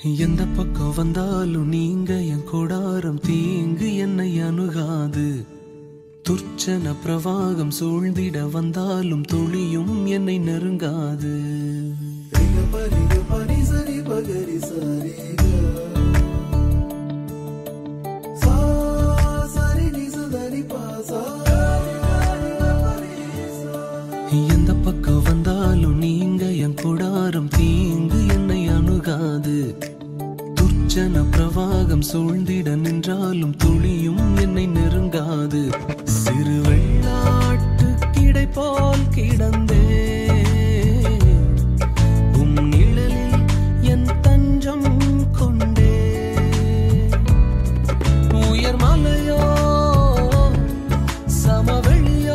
எந்த பக்கம் வந்தாலும் நீங்க என் கொடாரம் தீங்கு என்னை அணுகாது துர்ச்சன பிரவாகம் சூழ்ந்திட வந்தாலும் துளியும் என்னை நெருங்காது எந்த பக்கம் வந்தாலும் நீங்க என் கொடாரம் தீங்கு என்னை அணுகாது துர்ச்சன பிரவாகம் சூழ்ந்திட நின்றாலும் துளியும் என்னை நெருங்காது சிறு வெள்ளாட்டு கிடை போல் கிடந்தே உம் நிழலில் என் தஞ்சம் கொண்டே உயர் மலையோ சமவெளியோ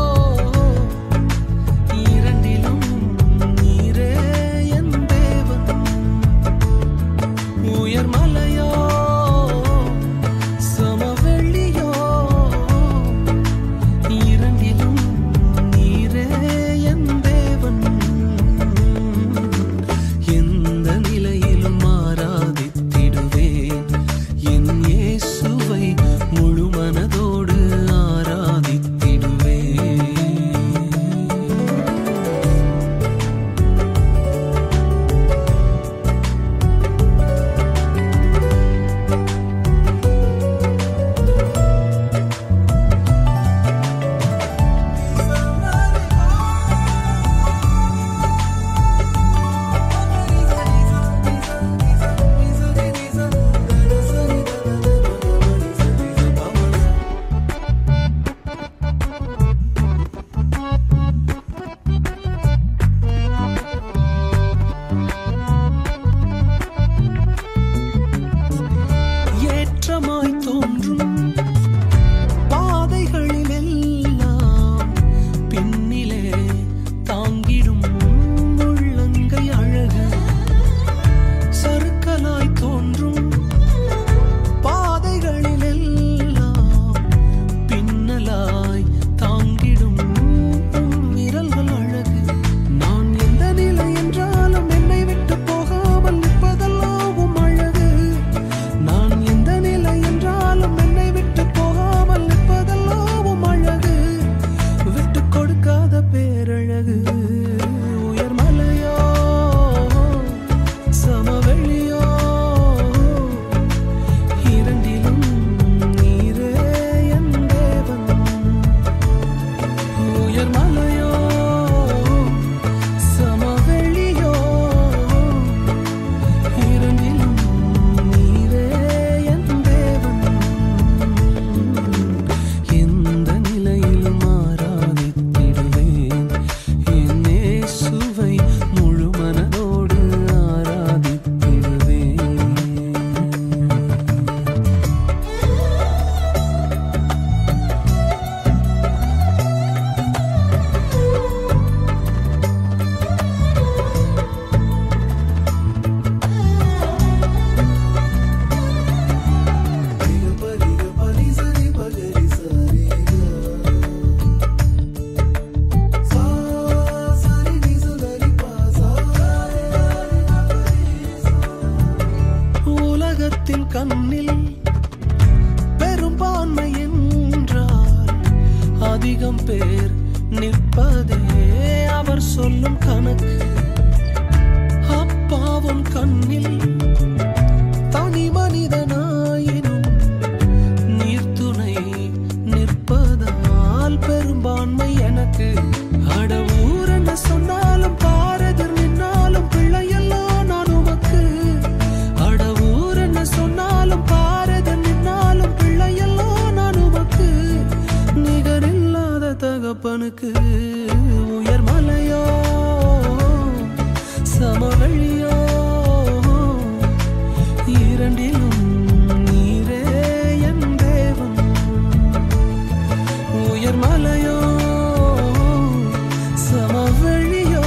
இரண்டிலும் நீரே என் தேவன் உயர் மலையோ சமவெளியோ இரண்டிலும் நீரே என் தேவன் எந்த நிலையிலும் ஆராதித்திடுவேன் என் இயேசுவை முழு மனதோடு ஆராதித்திடுவேன் ஏற்றமாய் தோன்றும் பாதைகளில் எல்லாம் பின்னிலே தாங்கிடும் உள்ளங்கை அழகு சறுக்கலாய் தோன்றும் பாதைகளில் எல்லாம் பின்னலாய் தாங்கிடும் உம் விரல்கள் அழகு நான் எந்த நிலை என்றாலும் என்னை விட்டு போகாமல் நிற்பதெல்லாம் உம் அழகு நான் எந்த நிலை என்றாலும் என்னை விட்டு போகாமல் நிற்பதெல்லாம் உம் அழகு விட்டு கொடுக்காத பேரழகு உயர் மலையோ சமவெளியோ இரண்டிலும் நீரே என் தேவன் உயர் மலையோ சமவெளியோ இரண்டிலும் நீரே என் தேவன் எந்த நிலையிலும் ஆராதித்திடுவேன் என் இயேசுவை முழு மனதோடு ஆராதித்திடுவேன் உலகத்தின் கண்ணில் பெரும்பான்மை என்றால் அதிகம் பேர் நிற்பதே அவர் சொல்லும் கணக்கு அப்பாவும் கண்ணில் தனி மனிதனாயினும் நீர்த்துணை நிற்பதால் பெரும்பான்மை எனக்கு அட ஊர் என்ன சொன்னாலும் பாரதர் நின்னாலும் பிள்ளையெல்லாம் நான் உமக்கு அட ஊர் என்ன சொன்னாலும் பாரதர் நின்னாலும் பிள்ளையெல்லாம் நான் உமக்கு நிகரில்லாத தகப்பனுக்கு உயர் மலையோ சமவெளியோ இரண்டிலும் நீரே என் தேவன் உயர் மலையோ சமவெளியோ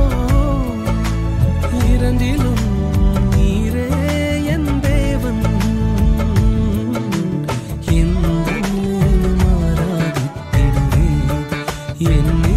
இரண்டிலும் நீரே என் தேவன் எந்த நிலையிலும் ஆராதித்திடுவேன் என்